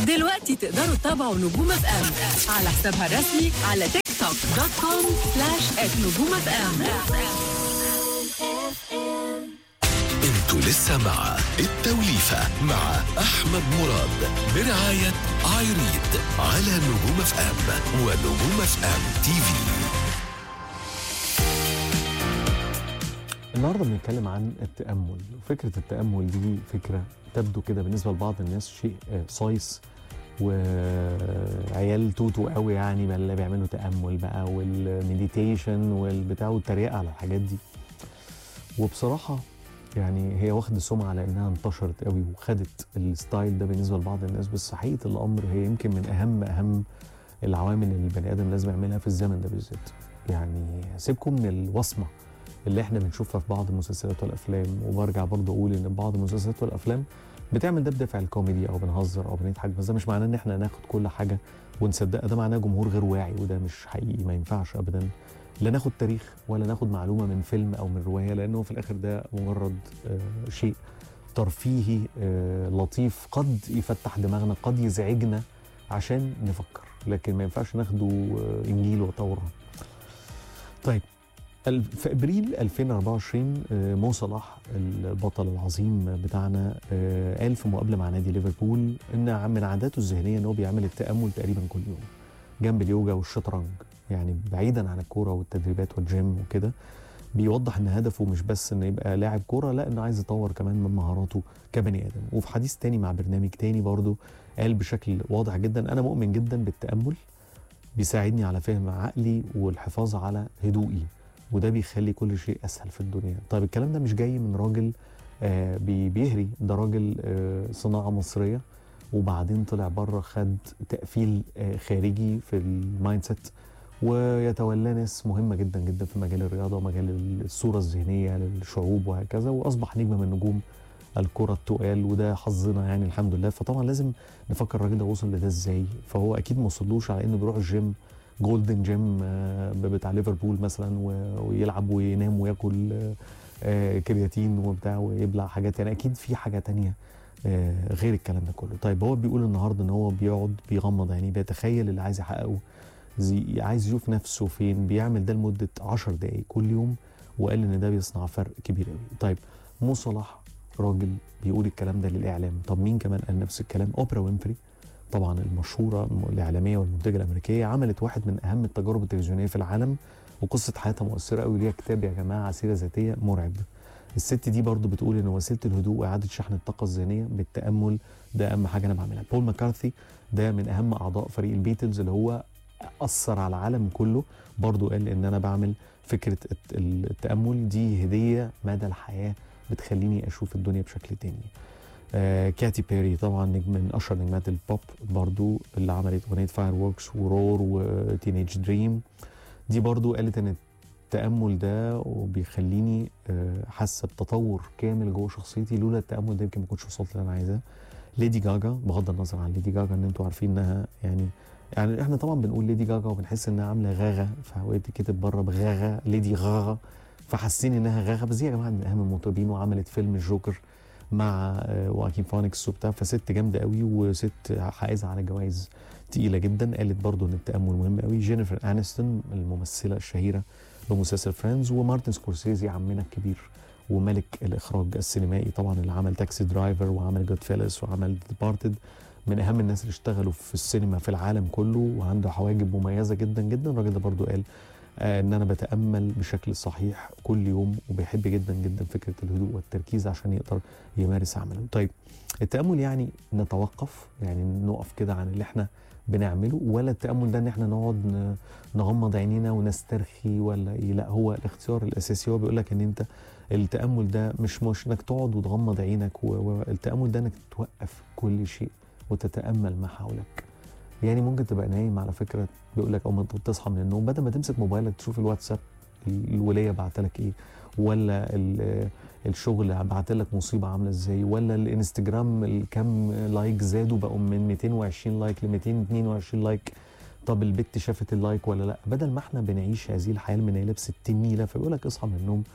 دلوقتي تقدروا تتابعوا نجوم اف ام على حسابها الرسمي على تيك توك دوت كوم سلاش نجوم اف ام انتوا لسه مع التوليفة مع أحمد مراد برعاية عايريد على نجوم اف ام ونجوم اف ام تي في النهارده بنتكلم عن التأمل وفكرة التأمل دي فكرة تبدو كده بالنسبة لبعض الناس شيء آه، صايص وعيال توتو قوي يعني بقى اللي بيعملوا تأمل بقى والمديتيشن والبتاع والتريقة على الحاجات دي وبصراحة يعني هي واخدة سمعة على انها انتشرت قوي وخدت الستايل ده بالنسبة لبعض الناس بس حقيقة الامر هي يمكن من اهم اهم العوامل اللي البني ادم لازم يعملها في الزمن ده بالذات يعني سيبكم من الوصمه اللي احنا بنشوفها في بعض المسلسلات والافلام وبرجع برضه اقول ان بعض المسلسلات والافلام بتعمل ده بدافع الكوميدي او بنهزر او بنضحك بس ده مش معناه ان احنا ناخد كل حاجه ونصدقها ده معناه جمهور غير واعي وده مش حقيقي ما ينفعش ابدا لا ناخد تاريخ ولا ناخد معلومه من فيلم او من روايه لانه في الاخر ده مجرد آه شيء ترفيهي آه لطيف قد يفتح دماغنا قد يزعجنا عشان نفكر لكن ما ينفعش ناخده آه انجيل وتوراه طيب ال- في ابريل 2024 آه، مو صلاح البطل العظيم بتاعنا آه، قال في مقابله مع نادي ليفربول ان من عاداته الذهنيه ان هو بيعمل التامل تقريبا كل يوم جنب اليوجا والشطرنج يعني بعيدا عن الكوره والتدريبات والجيم وكده بيوضح ان هدفه مش بس انه يبقى لاعب كوره لا انه عايز يطور كمان من مهاراته كبني ادم وفي حديث تاني مع برنامج تاني برضه قال بشكل واضح جدا انا مؤمن جدا بالتامل بيساعدني على فهم عقلي والحفاظ على هدوئي وده بيخلي كل شيء اسهل في الدنيا طيب الكلام ده مش جاي من راجل آه بي- بيهري ده راجل آه صناعه مصريه وبعدين طلع بره خد تقفيل آه خارجي في المايند سيت ويتولى ناس مهمه جدا جدا في مجال الرياضه ومجال الصوره الذهنيه للشعوب وهكذا واصبح نجم من نجوم الكره التقال وده حظنا يعني الحمد لله فطبعا لازم نفكر الراجل ده وصل لده ازاي فهو اكيد ما وصلوش على انه بيروح الجيم جولدن جيم آه، بتاع ليفربول مثلا و- ويلعب وينام وياكل آه، آه، كرياتين وبتاع ويبلع حاجات يعني اكيد في حاجه تانية آه، غير الكلام ده كله طيب هو بيقول النهارده ان هو بيقعد بيغمض يعني بيتخيل اللي عايز يحققه زي عايز يشوف نفسه فين بيعمل ده لمده 10 دقائق كل يوم وقال ان ده بيصنع فرق كبير قوي طيب مو صلاح راجل بيقول الكلام ده للاعلام طب مين كمان قال نفس الكلام اوبرا وينفري طبعا المشهوره الاعلاميه والمنتجه الامريكيه عملت واحد من اهم التجارب التلفزيونيه في العالم وقصه حياتها مؤثره قوي ليها كتاب يا جماعه سيره ذاتيه مرعب الست دي برضو بتقول ان وسيله الهدوء واعاده شحن الطاقه الذهنيه بالتامل ده اهم حاجه انا بعملها بول ماكارثي ده من اهم اعضاء فريق البيتلز اللي هو اثر على العالم كله برضو قال ان انا بعمل فكره الت- التامل دي هديه مدى الحياه بتخليني اشوف الدنيا بشكل تاني آه كاتي بيري طبعا نجم من اشهر نجمات البوب برضو اللي عملت اغنيه فاير ووركس ورور وتينيج دريم دي برضو قالت ان التامل ده وبيخليني آه، حاسه بتطور كامل جوه شخصيتي لولا التامل ده يمكن ما كنتش وصلت اللي انا عايزاه ليدي جاجا بغض النظر عن ليدي جاجا ان انتوا عارفين انها يعني يعني احنا طبعا بنقول ليدي جاجا وبنحس انها عامله غاغه فهو كتب بره بغاغه ليدي غاغا فحاسين انها غاغه بس دي يا جماعه من اهم المطربين وعملت فيلم الجوكر مع آه، واكين فونكس وبتاع فست جامده قوي وست حائزه على جوائز تقيله جدا قالت برضو ان التامل مهم قوي جينيفر انستون الممثله الشهيره بمسلسل فريندز ومارتن سكورسيزي عمنا الكبير وملك الاخراج السينمائي طبعا اللي عمل تاكسي درايفر وعمل جود فيلس وعمل ديبارتد من اهم الناس اللي اشتغلوا في السينما في العالم كله وعنده حواجب مميزه جدا جدا الراجل ده برضو قال آه ان انا بتامل بشكل صحيح كل يوم وبيحب جدا جدا فكره الهدوء والتركيز عشان يقدر يمارس عمله طيب التامل يعني نتوقف يعني نقف كده عن اللي احنا بنعمله ولا التامل ده ان احنا نقعد ن- نغمض عينينا ونسترخي ولا ايه لا هو الاختيار الاساسي هو بيقول لك ان انت التامل ده مش مش انك تقعد وتغمض عينك و- والتامل ده انك توقف كل شيء وتتامل ما حولك يعني ممكن تبقى نايم على فكره بيقول لك اول ما تصحى من النوم بدل ما تمسك موبايلك تشوف الواتساب الوليه بعت لك ايه ولا ال- الشغل بعت لك مصيبه عامله ازاي ولا الانستجرام الكم لايك زادوا بقوا من 220 لايك ل 222 لايك طب البت شافت اللايك ولا لا بدل ما احنا بنعيش هذه الحياه المنيله ب 60 نيله فبيقول لك اصحى من النوم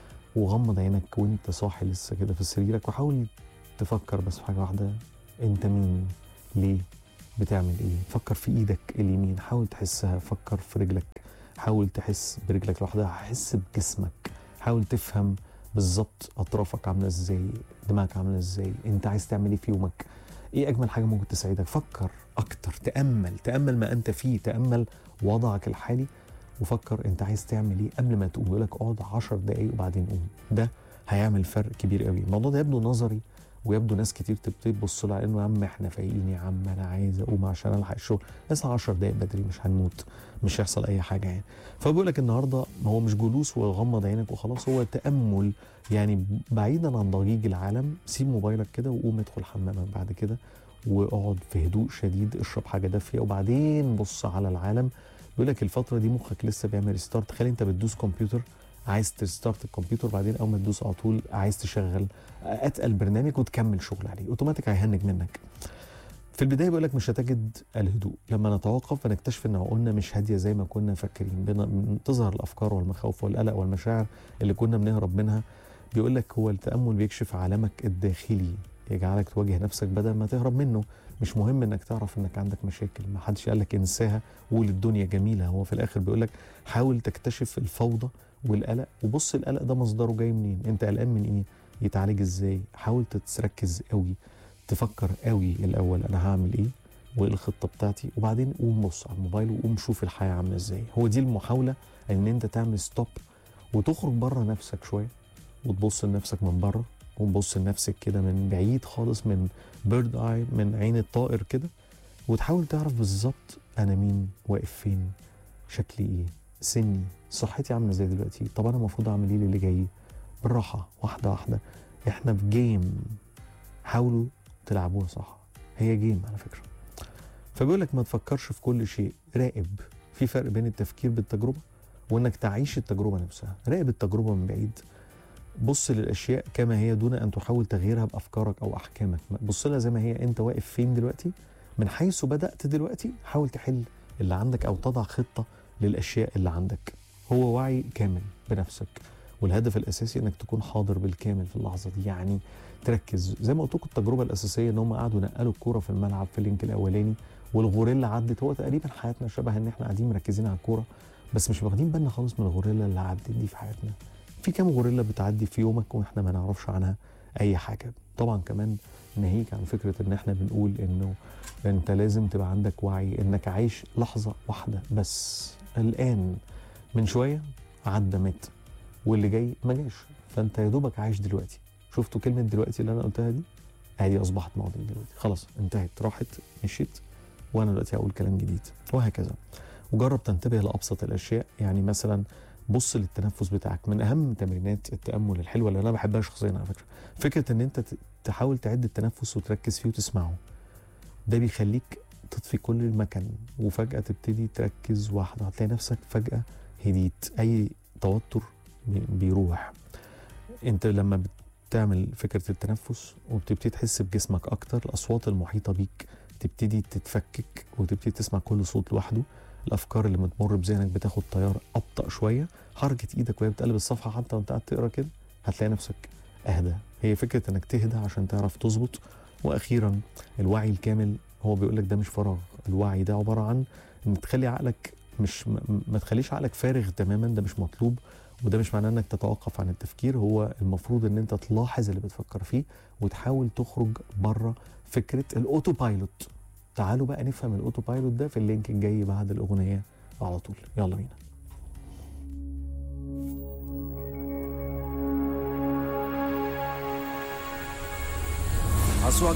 وغمض عينك وانت صاحي لسه كده في سريرك وحاول تفكر بس في حاجه واحده انت مين ليه بتعمل ايه فكر في ايدك اليمين حاول تحسها فكر في رجلك حاول تحس برجلك لوحدها حس بجسمك حاول تفهم بالظبط اطرافك عامله ازاي دماغك عامله ازاي انت عايز تعمل ايه في يومك ايه اجمل حاجه ممكن تسعدك فكر اكتر تامل تامل ما انت فيه تامل وضعك الحالي وفكر انت عايز تعمل ايه قبل ما تقوم يقول لك اقعد 10 دقايق وبعدين قوم ده هيعمل فرق كبير قوي الموضوع ده يبدو نظري ويبدو ناس كتير تبتدي تبص له على انه يا عم احنا فايقين يا عم انا عايز اقوم عشان الحق الشغل بس 10 دقايق بدري مش هنموت مش هيحصل اي حاجه يعني فبقول لك النهارده هو مش جلوس وغمض عينك وخلاص هو تامل يعني بعيدا عن ضجيج العالم سيب موبايلك كده وقوم ادخل حمامك بعد كده واقعد في هدوء شديد اشرب حاجه دافيه وبعدين بص على العالم بيقول لك الفتره دي مخك لسه بيعمل ستارت تخيل انت بتدوس كمبيوتر عايز تستارت الكمبيوتر بعدين اول ما تدوس على طول عايز تشغل اتقل برنامج وتكمل شغل عليه اوتوماتيك هيهنج منك في البدايه بيقول لك مش هتجد الهدوء لما نتوقف ونكتشف ان عقولنا مش هاديه زي ما كنا فاكرين بن- تظهر الافكار والمخاوف والقلق والمشاعر اللي كنا بنهرب منها بيقول لك هو التامل بيكشف عالمك الداخلي يجعلك تواجه نفسك بدل ما تهرب منه مش مهم انك تعرف انك عندك مشاكل ما حدش قال لك انساها وقول الدنيا جميله هو في الاخر بيقول لك حاول تكتشف الفوضى والقلق وبص القلق ده مصدره جاي منين انت قلقان من ايه يتعالج ازاي حاول تركز قوي تفكر قوي الاول انا هعمل ايه وايه الخطه بتاعتي وبعدين قوم بص على الموبايل وقوم شوف الحياه عامله ازاي هو دي المحاوله ان انت تعمل ستوب وتخرج بره نفسك شويه وتبص لنفسك من بره وتبص لنفسك كده من بعيد خالص من بيرد اي من عين الطائر كده وتحاول تعرف بالظبط انا مين واقف فين شكلي ايه سني صحتي عامله ازاي دلوقتي طب انا المفروض اعمل ايه اللي جاي بالراحه واحده واحده احنا في جيم حاولوا تلعبوها صح هي جيم على فكره فبيقول لك ما تفكرش في كل شيء راقب في فرق بين التفكير بالتجربه وانك تعيش التجربه نفسها راقب التجربه من بعيد بص للاشياء كما هي دون ان تحاول تغييرها بافكارك او احكامك بص لها زي ما هي انت واقف فين دلوقتي من حيث بدات دلوقتي حاول تحل اللي عندك او تضع خطه للاشياء اللي عندك هو وعي كامل بنفسك والهدف الاساسي انك تكون حاضر بالكامل في اللحظه دي يعني تركز زي ما قلت لكم التجربه الاساسيه ان هم قعدوا نقلوا الكوره في الملعب في اللينك الاولاني والغوريلا عدت هو تقريبا حياتنا شبه ان احنا قاعدين مركزين على الكوره بس مش واخدين بالنا خالص من الغوريلا اللي عدت دي في حياتنا في كام غوريلا بتعدي في يومك واحنا ما نعرفش عنها اي حاجه طبعا كمان ناهيك عن فكره ان احنا بنقول انه انت لازم تبقى عندك وعي انك عايش لحظه واحده بس الان من شويه عدى مات واللي جاي ما جاش فانت يا دوبك عايش دلوقتي شفتوا كلمه دلوقتي اللي انا قلتها دي ادي اصبحت ماضي دلوقتي خلاص انتهت راحت مشيت وانا دلوقتي هقول كلام جديد وهكذا وجرب تنتبه لابسط الاشياء يعني مثلا بص للتنفس بتاعك من اهم تمرينات التامل الحلوه اللي انا بحبها شخصيا على فكره فكره ان انت ت- تحاول تعد التنفس وتركز فيه وتسمعه ده بيخليك تطفي كل المكان وفجاه تبتدي تركز واحده هتلاقي نفسك فجاه هديت اي توتر بي- بيروح انت لما بتعمل فكره التنفس وبتبتدي تحس بجسمك اكتر الاصوات المحيطه بيك تبتدي تتفكك وتبتدي تسمع كل صوت لوحده الافكار اللي بتمر بذهنك بتاخد تيار ابطا شويه حركه ايدك وهي بتقلب الصفحه حتى وانت قاعد تقرا كده هتلاقي نفسك اهدى هي فكره انك تهدى عشان تعرف تظبط واخيرا الوعي الكامل هو بيقول لك ده مش فراغ الوعي ده عباره عن ان تخلي عقلك مش م- ما تخليش عقلك فارغ تماما ده مش مطلوب وده مش معناه انك تتوقف عن التفكير هو المفروض ان انت تلاحظ اللي بتفكر فيه وتحاول تخرج بره فكره الاوتو بايلوت تعالوا بقى نفهم الاوتو بايلوت ده في اللينك الجاي بعد الاغنيه على طول يلا بينا أصوات